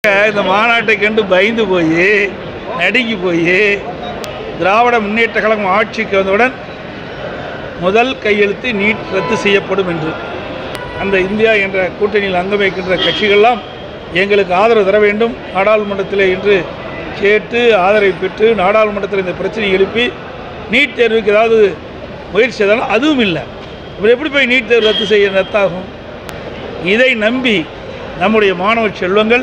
இந்த மாநாட்டை கண்டு பயந்து போய் நடுங்கி போய் திராவிட முன்னேற்ற கழகம் ஆட்சிக்கு வந்தவுடன் முதல் கையெழுத்து நீட் ரத்து செய்யப்படும் என்று அந்த இந்தியா என்ற கூட்டணியில் அங்கம் வைக்கின்ற கட்சிகள்லாம் எங்களுக்கு ஆதரவு தர வேண்டும் நாடாளுமன்றத்தில் என்று கேட்டு ஆதரவை பெற்று நாடாளுமன்றத்தில் இந்த பிரச்சனையை எழுப்பி நீட் தேர்வுக்கு ஏதாவது முயற்சி செய்தாலும் அதுவும் இல்லை அப்புறம் எப்படி போய் நீட் தேர்வு ரத்து செய்ய ரத்தாகும் இதை நம்பி நம்முடைய மாணவ செல்வங்கள்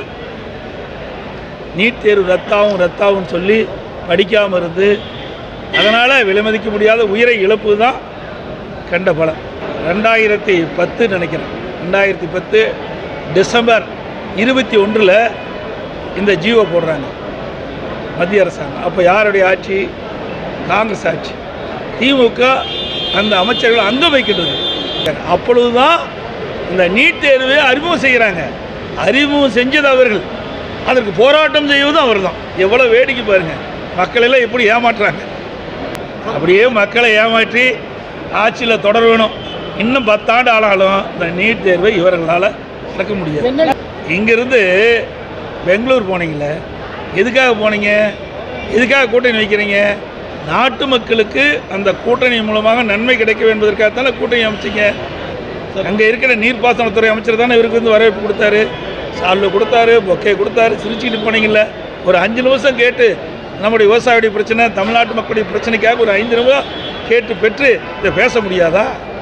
நீட் தேர்வு ரத்தாகும் ரத்தாகும் சொல்லி படிக்காமல் இருந்து அதனால் விலைமதிக்க முடியாத உயிரை இழப்பு தான் கண்ட பலம் ரெண்டாயிரத்தி பத்து நினைக்கிறேன் ரெண்டாயிரத்தி பத்து டிசம்பர் இருபத்தி ஒன்றில் இந்த ஜீவோ போடுறாங்க மத்திய அரசாங்கம் அப்போ யாருடைய ஆட்சி காங்கிரஸ் ஆட்சி திமுக அந்த அமைச்சர்கள் அங்கம் வைக்கின்றது அப்பொழுதுதான் இந்த நீட் தேர்வை அறிமுகம் செய்கிறாங்க அறிமுகம் செஞ்சது அவர்கள் அதற்கு போராட்டம் செய்வதும் அவர் தான் எவ்வளோ வேடிக்கை பாருங்கள் மக்களெல்லாம் எப்படி ஏமாற்றுறாங்க அப்படியே மக்களை ஏமாற்றி ஆட்சியில் தொடர வேணும் இன்னும் பத்தாண்டு ஆனாலும் இந்த நீட் தேர்வை இவர்களால் நடக்க முடியாது இங்கேருந்து பெங்களூர் போனீங்களே எதுக்காக போனீங்க எதுக்காக கூட்டணி வைக்கிறீங்க நாட்டு மக்களுக்கு அந்த கூட்டணி மூலமாக நன்மை கிடைக்க என்பதற்காகத்தானே கூட்டணி அமைச்சிங்க அங்கே இருக்கிற நீர்ப்பாசனத்துறை அமைச்சர் தானே இவருக்கு வந்து வரவேற்பு கொடுத்தாரு சால்வை கொடுத்தாரு பொக்கே கொடுத்தாரு சிரிச்சுக்கிட்டு போனீங்கல்ல ஒரு அஞ்சு நிமிஷம் கேட்டு நம்முடைய விவசாயியுடைய பிரச்சனை தமிழ்நாட்டு மக்களுடைய பிரச்சனைக்காக ஒரு ஐந்து நிமிடம் கேட்டு பெற்று இதை பேச முடியாதா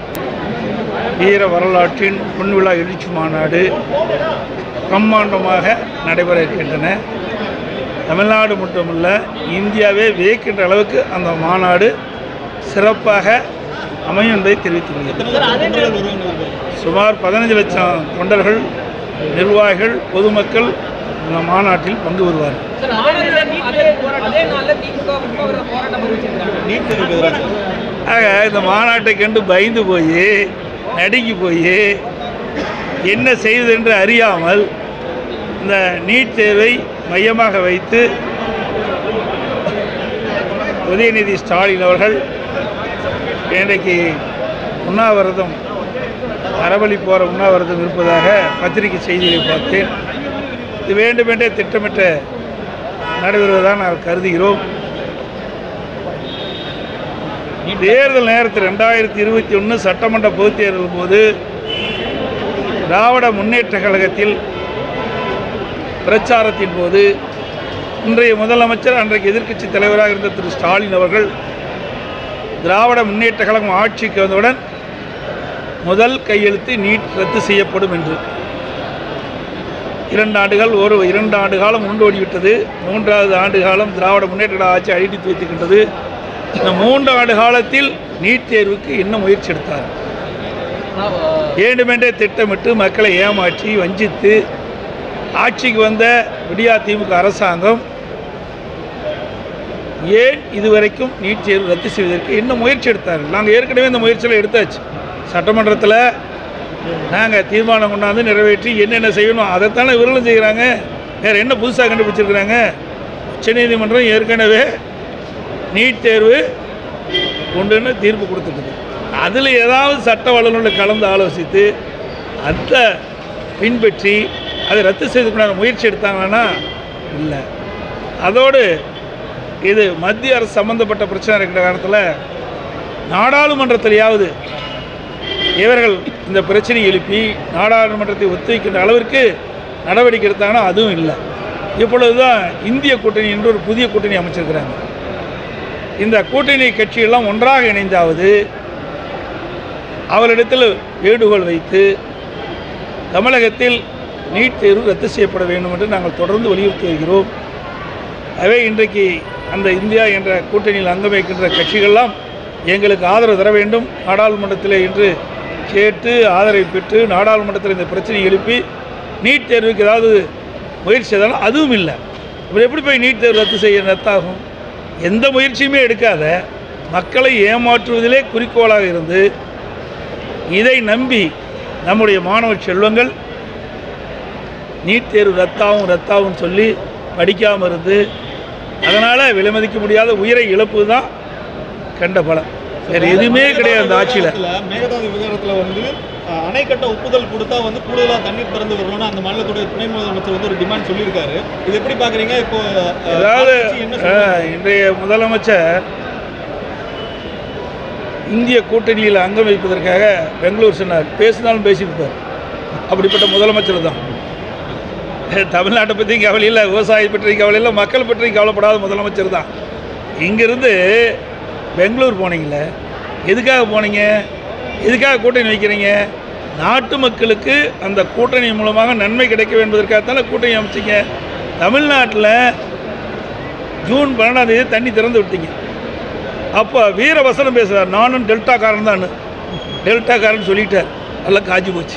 வீர வரலாற்றின் பொன்விழா எழுச்சி மாநாடு பிரம்மாண்டமாக நடைபெற இருக்கின்றன தமிழ்நாடு மட்டுமல்ல இந்தியாவே வியக்கின்ற அளவுக்கு அந்த மாநாடு சிறப்பாக அமையும் என்பதை தெரிவித்துக் கொள்கிறேன் சுமார் பதினஞ்சு லட்சம் தொண்டர்கள் நிர்வாகிகள் பொதுமக்கள் இந்த மாநாட்டில் பங்கு பெறுவார்கள் சார் மாநாட்டில் அதே அதே நாளில் திமுக உண்ணாவிரத போராட்டம் அறிவிச்சிருக்காங்க ஆக இந்த மாநாட்டை கண்டு பயந்து போய் நடுங்கி போய் என்ன செய்வது என்று அறியாமல் இந்த நீட் தேர்வை மையமாக வைத்து உதயநிதி ஸ்டாலின் அவர்கள் இன்றைக்கு உண்ணாவிரதம் அறவழி போகிற உண்ணாவிரதம் இருப்பதாக பத்திரிகை செய்தியை பார்த்தேன் இது வேண்டுமென்றே திட்டமிட்ட நடைபெறுவதாக நாங்கள் கருதுகிறோம் தேர்தல் நேரத்தில் ரெண்டாயிரத்தி இருபத்தி ஒன்று சட்டமன்ற பொதுத் தேர்தல் போது திராவிட முன்னேற்ற கழகத்தில் பிரச்சாரத்தின் போது இன்றைய முதலமைச்சர் அன்றைக்கு எதிர்க்கட்சி தலைவராக இருந்த திரு ஸ்டாலின் அவர்கள் திராவிட முன்னேற்ற கழகம் ஆட்சிக்கு வந்தவுடன் முதல் கையெழுத்து நீட் ரத்து செய்யப்படும் என்று இரண்டு ஆண்டுகள் ஒரு இரண்டு ஆண்டு காலம் உண்டோடிவிட்டது மூன்றாவது ஆண்டு காலம் திராவிட முன்னேற்ற கழக ஆட்சி அழித்து வைத்திருக்கின்றது இந்த மூன்று ஆண்டு காலத்தில் நீட் தேர்வுக்கு இன்னும் முயற்சி எடுத்தார் வேண்டுமென்றே திட்டமிட்டு மக்களை ஏமாற்றி வஞ்சித்து ஆட்சிக்கு வந்த விடியா திமுக அரசாங்கம் ஏன் இதுவரைக்கும் நீட் தேர்வு ரத்து செய்வதற்கு இன்னும் முயற்சி எடுத்தார்கள் நாங்கள் ஏற்கனவே இந்த முயற்சியில் எடுத்தாச்சு சட்டமன்றத்தில் நாங்கள் தீர்மானம் கொண்டாந்து நிறைவேற்றி என்னென்ன செய்யணும் அதைத்தானே இவர்களும் செய்கிறாங்க வேறு என்ன புதுசாக கண்டுபிடிச்சிருக்கிறாங்க உச்சநீதிமன்றம் ஏற்கனவே நீட் தேர்வு உண்டுன்னு தீர்ப்பு கொடுத்துருக்குது அதில் ஏதாவது சட்ட வல்லுநர்களை கலந்து ஆலோசித்து அதை பின்பற்றி அதை ரத்து செய்துக்குண்டான முயற்சி எடுத்தாங்கன்னா இல்லை அதோடு இது மத்திய அரசு சம்மந்தப்பட்ட பிரச்சனை இருக்கிற காலத்தில் நாடாளுமன்றத்திலேயாவது இவர்கள் இந்த பிரச்சனையை எழுப்பி நாடாளுமன்றத்தை ஒத்துழைக்கின்ற அளவிற்கு நடவடிக்கை எடுத்தாங்கன்னா அதுவும் இல்லை இப்பொழுது தான் இந்திய கூட்டணி என்று ஒரு புதிய கூட்டணி அமைச்சிருக்கிறாங்க இந்த கூட்டணி கட்சியெல்லாம் ஒன்றாக இணைந்தாவது அவரிடத்தில் வேண்டுகோள் வைத்து தமிழகத்தில் நீட் தேர்வு ரத்து செய்யப்பட வேண்டும் என்று நாங்கள் தொடர்ந்து வலியுறுத்தி வருகிறோம் எனவே இன்றைக்கு அந்த இந்தியா என்ற கூட்டணியில் அங்கம் வைக்கின்ற கட்சிகள்லாம் எங்களுக்கு ஆதரவு தர வேண்டும் நாடாளுமன்றத்தில் என்று கேட்டு ஆதரவை பெற்று நாடாளுமன்றத்தில் இந்த பிரச்சனையை எழுப்பி நீட் தேர்வுக்கு ஏதாவது முயற்சி செய்தாலும் அதுவும் இல்லை அப்புறம் எப்படி போய் நீட் தேர்வு ரத்து செய்ய ரத்தாகும் எந்த முயற்சியுமே எடுக்காத மக்களை ஏமாற்றுவதிலே குறிக்கோளாக இருந்து இதை நம்பி நம்முடைய மாணவ செல்வங்கள் நீட் தேர்வு ரத்தாகும் ரத்தாகும் சொல்லி படிக்காமல் இருந்து அதனால் விலைமதிக்க முடியாத உயிரை இழப்பு தான் கண்ட பலம் வேறு எதுவுமே கிடையாது அந்த ஆட்சியில் மேகதாது விவகாரத்தில் வந்து அஹ், அணை கட்ட ஒப்புதல் கொடுத்தா வந்து கூடுதலா தண்ணீர் திறந்து வரணும்னு அந்த மாநிலத்துடைய துணை முதலமைச்சர் வந்து ஒரு டிமாண்ட் சொல்லியிருக்காரு இது எப்படி பாக்குறீங்க இப்போ அஹ், அதாவது ஆளுங்கட்சி என்ன சொல்றாங்க? அஹ், இன்றைய முதலமைச்சர் இந்திய கூட்டணியில் அங்கம் வைப்பதற்காக பெங்களூர் சொன்னார் பேசினாலும் பேசியிருப்பார் அப்படிப்பட்ட முதலமைச்சர் தான் தமிழ்நாட்டை பற்றி கவலை இல்லை விவசாயத்தை பற்றி கவலை இல்லை மக்கள் பற்றி கவலைப்படாத முதலமைச்சர் தான் இங்கிருந்து பெங்களூர் போனீங்களே எதுக்காக போனீங்க எதுக்காக கூட்டணி வைக்கிறீங்க நாட்டு மக்களுக்கு அந்த கூட்டணி மூலமாக நன்மை கிடைக்க என்பதற்காகத்தானே கூட்டணி அமைச்சிங்க தமிழ்நாட்டில் ஜூன் பன்னெண்டாம் தேதி தண்ணி திறந்து விட்டீங்க அப்போ வீரவசனம் பேசுகிறார் நானும் டெல்டாக்காரன் தான் டெல்டாக்காரன் சொல்லிட்டார் எல்லாம் காஞ்சி போச்சு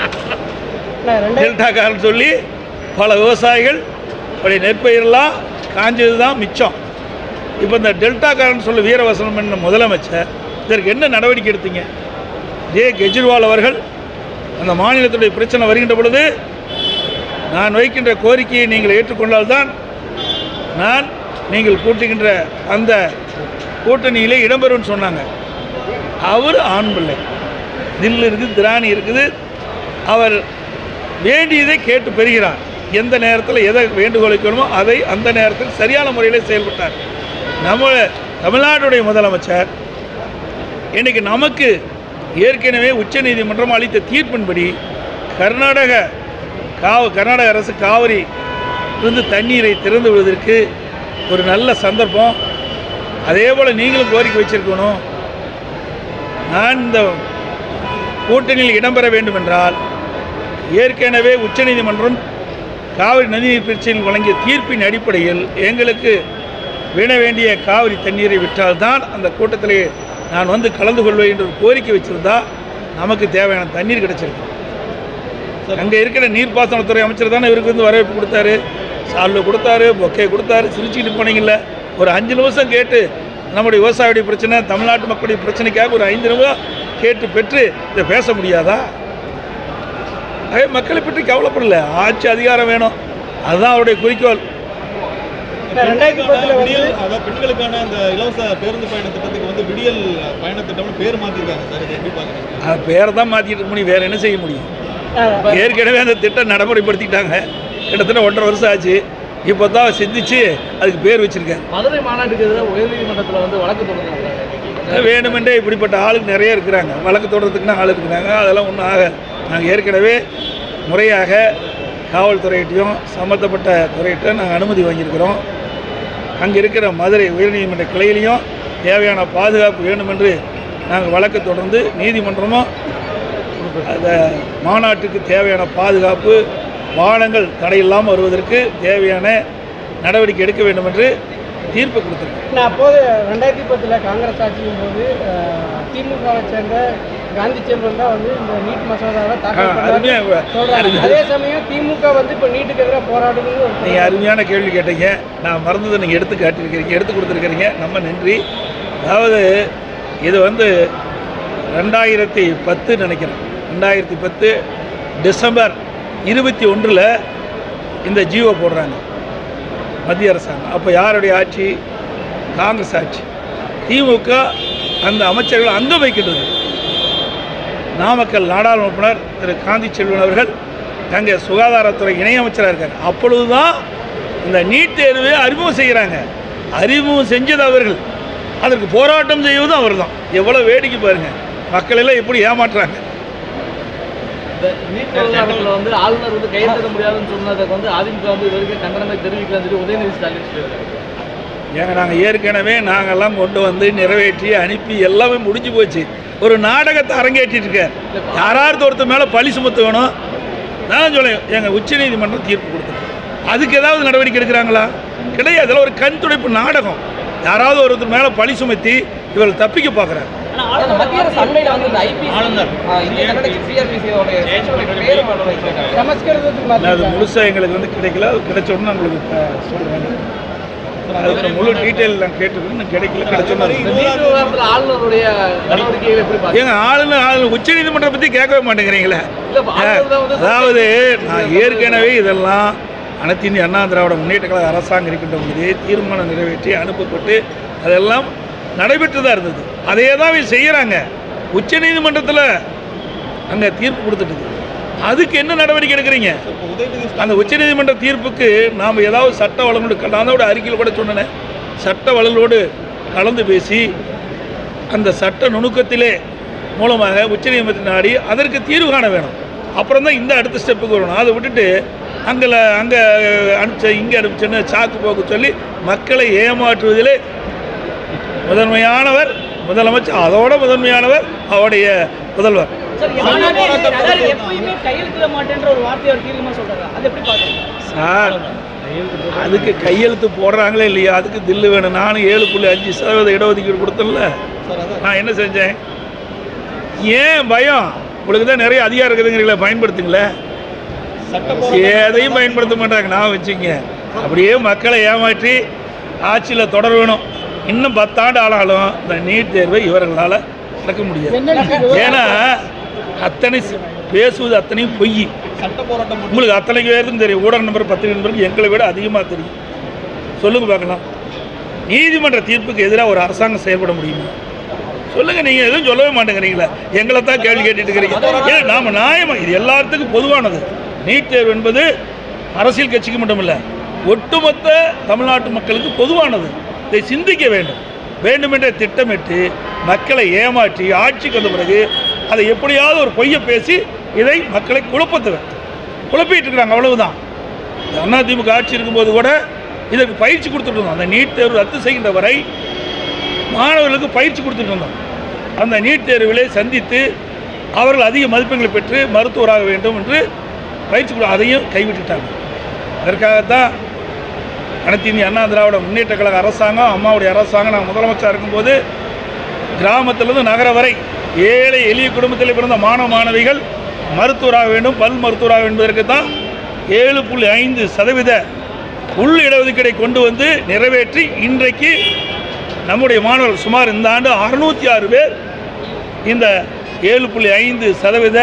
டெல்டாக்காரன் சொல்லி பல விவசாயிகள் அப்படி நெற்பயிரெல்லாம் காஞ்சது தான் மிச்சம் இப்போ இந்த டெல்டாக்காரன் சொல்ல வீரவசனம் என்ன முதலமைச்சர் இதற்கு என்ன நடவடிக்கை எடுத்தீங்க ஜே கெஜ்ரிவால் அவர்கள் அந்த மாநிலத்துடைய பிரச்சனை வருகின்ற பொழுது நான் வைக்கின்ற கோரிக்கையை நீங்கள் ஏற்றுக்கொண்டால்தான் நான் நீங்கள் கூட்டுகின்ற அந்த கூட்டணியிலே இடம்பெறும்னு சொன்னாங்க அவர் ஆண் பிள்ளை தில் இருக்குது திராணி இருக்குது அவர் வேண்டியதை கேட்டு பெறுகிறார் எந்த நேரத்தில் எதை வேண்டுகோள் வைக்கணுமோ அதை அந்த நேரத்தில் சரியான முறையில் செயல்பட்டார் நம்ம தமிழ்நாட்டுடைய முதலமைச்சர் இன்னைக்கு நமக்கு ஏற்கனவே உச்சநீதிமன்றம் அளித்த தீர்ப்பின்படி கர்நாடக காவ கர்நாடக அரசு காவிரி இருந்து தண்ணீரை திறந்து விடுவதற்கு ஒரு நல்ல சந்தர்ப்பம் அதே போல் நீங்களும் கோரிக்கை வச்சிருக்கணும் நான் இந்த கூட்டணியில் இடம்பெற வேண்டும் என்றால் ஏற்கனவே உச்சநீதிமன்றம் காவிரி நதிநீர் பிரச்சனையில் வழங்கிய தீர்ப்பின் அடிப்படையில் எங்களுக்கு விட வேண்டிய காவிரி தண்ணீரை விட்டால்தான் அந்த கூட்டத்திலே நான் வந்து கலந்து கொள்வேன் என்று ஒரு கோரிக்கை வச்சிருந்தா நமக்கு தேவையான தண்ணீர் கிடைச்சிருக்கு அங்கே இருக்கிற நீர்ப்பாசனத்துறை அமைச்சர் தானே இவருக்கு வந்து வரவேற்பு கொடுத்தாரு சால்வு கொடுத்தாரு பொக்கே கொடுத்தாரு சிரிச்சுக்கிட்டு போனீங்கல்ல ஒரு அஞ்சு நிமிஷம் கேட்டு நம்முடைய விவசாயியுடைய பிரச்சனை தமிழ்நாட்டு மக்களுடைய பிரச்சனைக்காக ஒரு ஐந்து நிமிஷம் கேட்டு பெற்று இதை பேச முடியாதா அதே மக்களை பற்றி கவலைப்படல ஆட்சி அதிகாரம் வேணும் அதுதான் அவருடைய குறிக்கோள் பெண்களுக்கான விடியல் அதாவது பெண்களுக்கான அந்த இலவச பேருந்து பயண திட்டத்துக்கு வந்து விடியல் பயண திட்டம்னு பேர் மாத்திருக்காங்க சார் இதை எப்படி பாக்குறீங்க அது பேரை தான் மாற்றிட்டு இருக்க முடியும் வேறு என்ன செய்ய முடியும் ஏற்கனவே அந்த திட்டம் நடைமுறைப்படுத்திட்டாங்க கிட்டத்தட்ட ஒன்றரை வருஷம் ஆச்சு இப்போ தான் சிந்திச்சு அதுக்கு பேர் வச்சுருக்காங்க மதுரை மாநாட்டுக்கு எதிராக உயர்நீதிமன்றத்தில் வந்து வழக்கு தொடர்ந்தாங்க வேணுமென்றே இப்படிப்பட்ட ஆளுங்க நிறைய இருக்கிறாங்க வழக்கு தொடர்றதுக்குன்னு ஆள் இருக்கிறாங்க அதெல்லாம் ஒன்றும் ஆக நாங்கள் ஏற்கனவே முறையாக காவல்துறையிட்டையும் சம்மந்தப்பட்ட துறையிட்ட நாங்கள் அனுமதி வாங்கியிருக்கிறோம் அங்கே இருக்கிற மதுரை உயர்நீதிமன்ற கிளையிலையும் தேவையான பாதுகாப்பு வேணும் என்று நாங்கள் வழக்கு தொடர்ந்து நீதிமன்றமும் அந்த மாநாட்டுக்கு தேவையான பாதுகாப்பு வாகனங்கள் தடையில்லாமல் வருவதற்கு தேவையான நடவடிக்கை எடுக்க வேண்டும் என்று தீர்ப்பு கொடுத்துருக்கோம் நான் அப்போது ரெண்டாயிரத்தி பத்தில் காங்கிரஸ் ஆட்சியும் போது அஹ், திமுகவை சேர்ந்த காந்தி செல்வன் தான் வந்து இந்த நீட் மசோதாவை தாக்கல் ஆ, அருமையா பண்ணாரு சொல்றாங்க அருமையா. அதே சமயம் திமுக வந்து இப்போ நீட்டுக்கு எதிராக போராடுதுன்னு ஒரு நீங்கள் அருமையான கேள்வி கேட்டீங்க நான் மறந்ததை நீங்கள் எடுத்து காட்டியிருக்கிறீங்க எடுத்து கொடுத்துருக்கிறீங்க நம்ம நன்றி அதாவது இது வந்து ரெண்டாயிரத்தி பத்து நினைக்கிறேன் ரெண்டாயிரத்தி பத்து டிசம்பர் இருபத்தி ஒன்றில் இந்த ஜீவோ போடுறாங்க மத்திய அரசாங்கம் அப்போ யாருடைய ஆட்சி காங்கிரஸ் ஆட்சி திமுக அந்த அமைச்சர்கள் அங்கம் வைக்கின்றது நாமக்கல் நாடாளுமன்ற உறுப்பினர் திரு காந்தி செல்வன் அவர்கள் அங்கே சுகாதாரத்துறை இணையமைச்சராக இருக்கார் அப்பொழுது தான் இந்த நீட் தேர்வை அறிமுகம் செய்கிறாங்க அறிமுகம் செஞ்சது அவர்கள் அதற்கு போராட்டம் செய்வதும் அவர் தான் எவ்வளோ வேடிக்கை பாருங்க மக்கள் எல்லாம் எப்படி ஏமாற்றுறாங்க இந்த நீட் விவகாரத்தில் வந்து ஆளுநர் வந்து கையெழுத்திட முடியாதுன்னு சொன்னதுக்கு வந்து அதிமுக வந்து இது வரைக்கும் கண்டனமே தெரிவிக்கலன்னு சொல்லி உதயநிதி ஸ்டாலின் சொல்லியிருக்காரு ஏங்க நாங்கள் ஏற்கனவே நாங்கெல்லாம் கொண்டு வந்து நிறைவேற்றி அனுப்பி எல்லாமே முடிஞ்சு போச்சு ஒரு நாடகத்தை அரங்கேற்றிட்டு இருக்கார் யாராவது ஒருத்தர் மேலே பழி சுமத்த வேணும் நான் சொல்லேன் எங்கள் உச்சநீதிமன்றம் தீர்ப்பு கொடுத்தது அதுக்கு ஏதாவது நடவடிக்கை எடுக்கிறாங்களா கிடையாது அதெல்லாம் ஒரு கண் துடைப்பு நாடகம் யாராவது ஒருத்தர் மேலே பழி சுமத்தி இவர்கள் தப்பிக்க பார்க்குறாங்க ஆனால் மத்திய அரசு அண்மையில் வந்து இந்த ஐபி ஆளுநர். இந்திய கன்னட சிஆர்பிசியோடைய பேர் மாற்றம் வைக்கிறாங்க சமஸ்கிருதத்துக்கு அது மாற்றிருக்காங்க முழுசாக எங்களுக்கு வந்து கிடைக்கல அது கிடைச்ச உடனே நான் உங்களுக்கு இப்ப சொல்றேன் அதுக்கு முழு டீட்டெயில் நான் கேட்டுக்கணும் நான் கிடைக்கல கிடைச்ச மாதிரி இந்த நீட் விவகாரத்தில் ஆளுநருடைய நடவடிக்கைகள் எப்படி பார்க்க ஏங்க ஆளுநர் ஆளுநர் உச்சநீதிமன்றம் பற்றி கேட்கவே மாட்டேங்கிறீங்களே இல்ல இப்ப ஆளுநர் தான் வந்து அதாவது நான் ஏற்கனவே இதெல்லாம் அனைத்து இந்திய அண்ணா திராவிட முன்னேற்ற கழக அரசாங்கம் இருக்கின்ற பொழுது தீர்மானம் நிறைவேற்றி அனுப்பப்பட்டு அதெல்லாம் நடைபெற்று தான் இருந்தது அதே தான் இவங்க செய்கிறாங்க உச்சநீதிமன்றத்தில் அங்கே தீர்ப்பு கொடுத்துட்டு அதுக்கு என்ன நடவடிக்கை எடுக்கிறீங்க இப்போ உதயநிதி அந்த உச்சநீதிமன்ற தீர்ப்புக்கு நாம் ஏதாவது சட்ட வளங்களோடு நான் அதோட அறிக்கையில் கூட சொன்னேன் சட்ட வளங்களோடு கலந்து பேசி அந்த சட்ட நுணுக்கத்திலே மூலமாக உச்சநீதிமன்றத்தை நாடி அதற்கு தீர்வு காண வேணும் அப்புறம் தான் இந்த அடுத்த ஸ்டெப்புக்கு வரணும் அதை விட்டுட்டு அங்கே அங்கே அனுப்பிச்ச இங்கே அனுப்பிச்சேன்னு சாக்கு போக்கு சொல்லி மக்களை ஏமாற்றுவதிலே முதன்மையானவர் முதலமைச்சர் அதோட முதன்மையானவர் அவருடைய முதல்வர் சார் எப்பயுமே சார், எப்பயுமே கையெழுத்திட மாட்டேன்ற ஒரு வார்த்தையை அவர் தீர்க்கமா சொல்றாரு அது எப்படி பாக்குறீங்க சார் அதுக்கு கையெழுத்து போடுறாங்களே இல்லையா அதுக்கு தில்லு வேணும் நானும் ஏழு புள்ளி அஞ்சு சதவீத இடஒதுக்கீடு கொடுத்தேன்ல சார் அதான் நான் என்ன செஞ்சேன் ஏன் பயம் உங்களுக்கு தான் நிறைய அதிகாரம் இருக்குதுங்கிறீங்களே பயன்படுத்துங்களேன் சட்ட போராட்டம் எதையும் பயன்படுத்த மாட்டாங்க நான் வச்சுங்க அப்படியே மக்களை ஏமாற்றி ஆட்சியில் தொடர வேணும் இன்னும் பத்தாண்டு ஆனாலும் இந்த நீட் தேர்வை இவர்களால் நடக்க முடியாது ஏன்னா அத்தனை ஸ்- பேசுவது அத்தனையும் பொய் சட்ட போராட்டம் மட்டும் உங்களுக்கு அத்தனை பேருக்கும் தெரியும் ஊடக நம்பர் பத்திரிகை நம்பருக்கு எங்களை விட அதிகமாக தெரியும் சொல்லுங்க பார்க்கலாம் நீதிமன்ற தீர்ப்புக்கு எதிராக ஒரு அரசாங்கம் செயல்பட முடியுமா சொல்லுங்க நீங்க எதுவும் சொல்லவே மாட்டேங்கிறீங்களா எங்களை தான் கேள்வி கேட்டுட்டு இருக்கிறீங்க ஏன் நாம நியாயமா இது எல்லாத்துக்கும் பொதுவானது நீட் தேர்வு என்பது அரசியல் கட்சிக்கு மட்டும் இல்லை ஒட்டுமொத்த தமிழ்நாட்டு மக்களுக்கு பொதுவானது இதை சிந்திக்க வேண்டும் வேண்டுமென்றே திட்டமிட்டு மக்களை ஏமாற்றி ஆட்சிக்கு வந்த பிறகு அதை எப்படியாவது ஒரு பொய்யை பேசி இதை மக்களை குழப்பத்துவேன் குழப்பிட்டு இருக்கிறாங்க அவ்வளவுதான் இந்த அதிமுக ஆட்சி இருக்கும்போது கூட இதற்கு பயிற்சி கொடுத்துட்டு இருந்தோம் அந்த நீட் தேர்வு ரத்து செய்கின்ற வரை மாணவர்களுக்கு பயிற்சி கொடுத்துட்டு இருந்தோம் அந்த நீட் தேர்விலே சந்தித்து அவர்கள் அதிக மதிப்பெண்களை பெற்று மருத்துவராக வேண்டும் என்று பயிற்சி கொடு அதையும் கைவிட்டுட்டாங்க அதற்காகத்தான் அனைத்து இந்திய அண்ணா திராவிட முன்னேற்ற கழக அரசாங்கம் அம்மாவுடைய அரசாங்கம் நான் முதலமைச்சர் இருக்கும்போது கிராமத்திலிருந்து நகர வரை ஏழை எளிய குடும்பத்தில் பிறந்த மாணவ மாணவிகள் மருத்துவராக வேண்டும் பல் மருத்துவராக என்பதற்கு தான் ஏழு புள்ளி ஐந்து சதவீத உள் இடஒதுக்கீடை கொண்டு வந்து நிறைவேற்றி இன்றைக்கு நம்முடைய மாணவர்கள் சுமார் இந்த ஆண்டு அறுநூற்றி ஆறு பேர் இந்த ஏழு புள்ளி ஐந்து சதவீத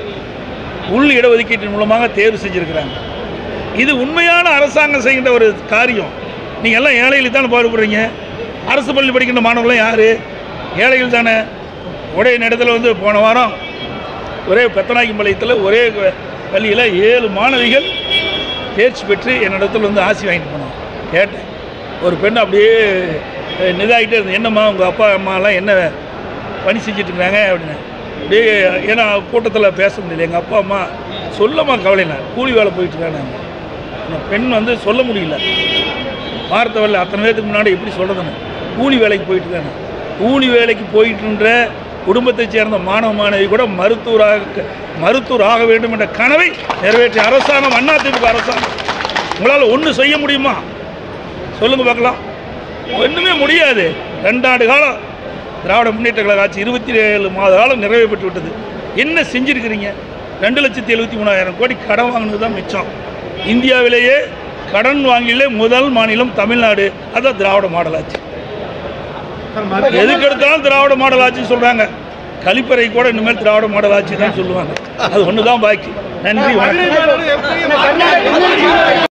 உள் இடஒதுக்கீட்டின் மூலமாக தேர்வு செஞ்சுருக்கிறாங்க இது உண்மையான அரசாங்கம் செய்கின்ற ஒரு காரியம் நீங்கள் எல்லாம் ஏழைகளுக்கு தானே பாடுபடுறீங்க அரசு பள்ளி படிக்கின்ற மாணவர்கள்லாம் யார் ஏழைகள் தானே ஒரே நேரத்தில் வந்து போன வாரம் ஒரே பெத்தநாயக்கம்பாளையத்தில் ஒரே பள்ளியில் ஏழு மாணவிகள் தேர்ச்சி பெற்று என்னிடத்தில் வந்து ஆசி வாங்கிட்டு போனாங்க கேட்டேன் ஒரு பெண் அப்படியே அஹ், நிதாகிட்டே இருந்தது என்னம்மா உங்கள் அப்பா அம்மாலாம் என்ன பணி செஞ்சுட்டு இருக்கிறாங்க அப்படின்னு அப்படியே ஏன்னா கூட்டத்தில் பேச முடியல எங்கள் அப்பா அம்மா சொல்லம்மா கவலை இல்லை கூலி வேலை போயிட்டு இருக்காங்க அந்த பெண் வந்து சொல்ல முடியல வார்த்தை வரல அத்தனை பேருக்கு முன்னாடி எப்படி சொல்கிறதுன்னு கூலி வேலைக்கு போயிட்டு இருக்காங்க கூலி வேலைக்கு போயிட்டுன்ற குடும்பத்தைச் சேர்ந்த மாணவ மாணவி கூட மருத்துவராக மருத்துவர் ஆக வேண்டும் என்ற கனவை நிறைவேற்றிய அரசாங்கம் அதிமுக அரசாங்கம் உங்களால் ஒன்று செய்ய முடியுமா சொல்லுங்க பார்க்கலாம் ஒன்றுமே முடியாது ரெண்டாண்டு காலம் திராவிட முன்னேற்ற கழக ஆட்சி இருபத்தி ஏழு மாத காலம் நிறைவு பெற்று விட்டது என்ன செஞ்சுருக்கிறீங்க ரெண்டு லட்சத்தி எழுபத்தி மூணாயிரம் கோடி கடன் வாங்கினது தான் மிச்சம் இந்தியாவிலேயே கடன் வாங்கிலே முதல் மாநிலம் தமிழ்நாடு அதான் திராவிட மாடல் ஆட்சி எதுக்கு எடுத்தாலும் திராவிட மாடல் ஆட்சின்னு சொல்கிறாங்க கழிப்பறை கூட இனிமேல் திராவிட மாடல் ஆட்சி தான் சொல்லுவாங்க அது ஒன்று தான் பாக்கி நன்றி வணக்கம் கர்நாடகா